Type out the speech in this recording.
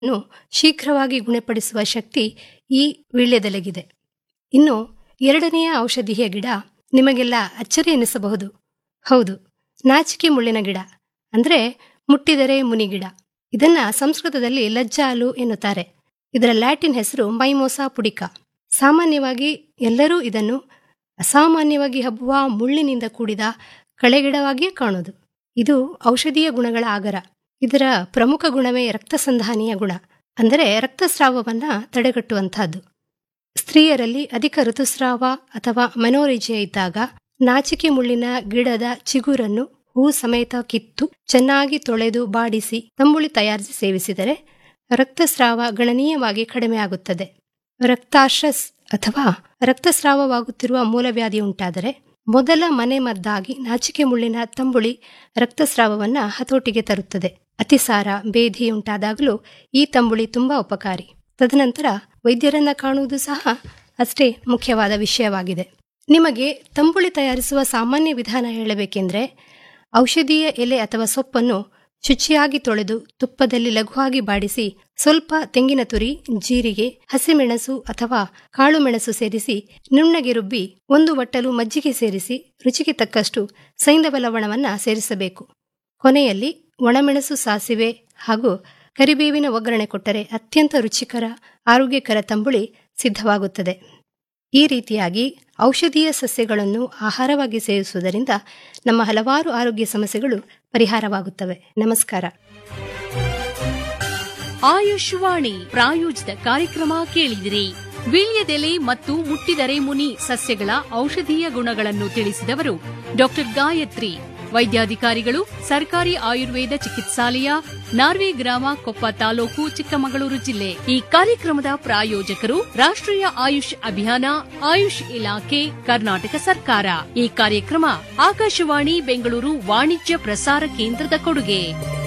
ನ್ನು ಶೀಘ್ರವಾಗಿ ಗುಣಪಡಿಸುವ ಶಕ್ತಿ ಈ ವೀಳ್ಯದೆಲೆಗಿದೆ ಇನ್ನು ಎರಡನೆಯ ಔಷಧೀಯ ಗಿಡ ನಿಮಗೆಲ್ಲ ಅಚ್ಚರಿ ಎನಿಸಬಹುದು ಹೌದು ನಾಚಿಕೆ ಮುಳ್ಳಿನ ಗಿಡ ಅಂದರೆ ಮುಟ್ಟಿದರೆ ಮುನಿಗಿಡ ಇದನ್ನ ಸಂಸ್ಕೃತದಲ್ಲಿ ಲಜ್ಜಾಲು ಎನ್ನುತ್ತಾರೆ ಇದರ ಲ್ಯಾಟಿನ್ ಹೆಸರು ಮೈಮೋಸಾ ಪುಡಿಕ ಸಾಮಾನ್ಯವಾಗಿ ಎಲ್ಲರೂ ಇದನ್ನು ಅಸಾಮಾನ್ಯವಾಗಿ ಹಬ್ಬುವ ಮುಳ್ಳಿನಿಂದ ಕೂಡಿದ ಕಳೆಗಿಡವಾಗಿಯೇ ಕಾಣುವುದು ಇದು ಔಷಧೀಯ ಗುಣಗಳ ಆಗರ ಇದರ ಪ್ರಮುಖ ಗುಣವೇ ರಕ್ತಸಂಧಾನೀಯ ಗುಣ ಅಂದರೆ ರಕ್ತಸ್ರಾವವನ್ನ ತಡೆಗಟ್ಟುವಂತಹದ್ದು ಸ್ತ್ರೀಯರಲ್ಲಿ ಅಧಿಕ ಋತುಸ್ರಾವ ಅಥವಾ ಮನೋರೇಜಿಯ ಇದ್ದಾಗ ನಾಚಿಕೆ ಮುಳ್ಳಿನ ಗಿಡದ ಚಿಗುರನ್ನು ಹೂ ಸಮೇತ ಕಿತ್ತು ಚೆನ್ನಾಗಿ ತೊಳೆದು ಬಾಡಿಸಿ ತಂಬುಳಿ ತಯಾರಿಸಿ ಸೇವಿಸಿದರೆ ರಕ್ತಸ್ರಾವ ಗಣನೀಯವಾಗಿ ಕಡಿಮೆಯಾಗುತ್ತದೆ ರಕ್ತಾಶಸ್ ಅಥವಾ ರಕ್ತಸ್ರಾವವಾಗುತ್ತಿರುವ ಮೂಲವ್ಯಾಧಿ ಉಂಟಾದರೆ ಮೊದಲ ಮನೆ ಮದ್ದಾಗಿ ನಾಚಿಕೆ ಮುಳ್ಳಿನ ತಂಬುಳಿ ರಕ್ತಸ್ರಾವವನ್ನ ಹತೋಟಿಗೆ ತರುತ್ತದೆ ಅತಿಸಾರ ಬೇಧಿ ಉಂಟಾದಾಗಲೂ ಈ ತಂಬುಳಿ ತುಂಬಾ ಉಪಕಾರಿ ತದನಂತರ ವೈದ್ಯರನ್ನ ಕಾಣುವುದು ಸಹ ಅಷ್ಟೇ ಮುಖ್ಯವಾದ ವಿಷಯವಾಗಿದೆ ನಿಮಗೆ ತಂಬುಳಿ ತಯಾರಿಸುವ ಸಾಮಾನ್ಯ ವಿಧಾನ ಹೇಳಬೇಕೆಂದ್ರೆ ಔಷಧೀಯ ಎಲೆ ಅಥವಾ ಸೊಪ್ಪನ್ನು ಶುಚಿಯಾಗಿ ತೊಳೆದು ತುಪ್ಪದಲ್ಲಿ ಲಘುವಾಗಿ ಬಾಡಿಸಿ ಸ್ವಲ್ಪ ತೆಂಗಿನ ತುರಿ ಜೀರಿಗೆ ಹಸಿಮೆಣಸು ಅಥವಾ ಕಾಳು ಮೆಣಸು ಸೇರಿಸಿ ನುಣ್ಣಗೆ ರುಬ್ಬಿ ಒಂದು ಬಟ್ಟಲು ಮಜ್ಜಿಗೆ ಸೇರಿಸಿ ರುಚಿಗೆ ತಕ್ಕಷ್ಟು ಸೈಂಧವ ಲವಣವನ್ನ ಸೇರಿಸಬೇಕು ಕೊನೆಯಲ್ಲಿ ಒಣಮೆಣಸು ಸಾಸಿವೆ ಹಾಗೂ ಕರಿಬೇವಿನ ಒಗ್ಗರಣೆ ಕೊಟ್ಟರೆ ಅತ್ಯಂತ ರುಚಿಕರ ಆರೋಗ್ಯಕರ ತಂಬುಳಿ ಸಿದ್ಧವಾಗುತ್ತದೆ ಈ ರೀತಿಯಾಗಿ ಔಷಧೀಯ ಸಸ್ಯಗಳನ್ನು ಆಹಾರವಾಗಿ ಸೇವಿಸುವುದರಿಂದ ನಮ್ಮ ಹಲವಾರು ಆರೋಗ್ಯ ಸಮಸ್ಯೆಗಳು ಪರಿಹಾರವಾಗುತ್ತವೆ ನಮಸ್ಕಾರ ಆಯುಷ್ವಾಣಿ ಪ್ರಾಯೋಜಿತ ಕಾರ್ಯಕ್ರಮ ಕೇಳಿದಿರಿ ವೀಳ್ಯದೆಲೆ ಮತ್ತು ಮುಟ್ಟಿದರೆ ಮುನಿ ಸಸ್ಯಗಳ ಔಷಧೀಯ ಗುಣಗಳನ್ನು ತಿಳಿಸಿದವರು ಡಾಕ್ಟರ್ ಗಾಯತ್ರಿ ವೈದ್ಯಾಧಿಕಾರಿಗಳು ಸರ್ಕಾರಿ ಆಯುರ್ವೇದ ಚಿಕಿತ್ಸಾಲಯ ನಾರ್ವೆ ಗ್ರಾಮ ಕೊಪ್ಪ ತಾಲೂಕು ಚಿಕ್ಕಮಗಳೂರು ಜಿಲ್ಲೆ ಈ ಕಾರ್ಯಕ್ರಮದ ಪ್ರಾಯೋಜಕರು ರಾಷ್ಟ್ರೀಯ ಆಯುಷ್ ಅಭಿಯಾನ ಆಯುಷ್ ಇಲಾಖೆ ಕರ್ನಾಟಕ ಸರ್ಕಾರ ಈ ಕಾರ್ಯಕ್ರಮ ಆಕಾಶವಾಣಿ ಬೆಂಗಳೂರು ವಾಣಿಜ್ಯ ಪ್ರಸಾರ ಕೇಂದ್ರದ ಕೊಡುಗೆ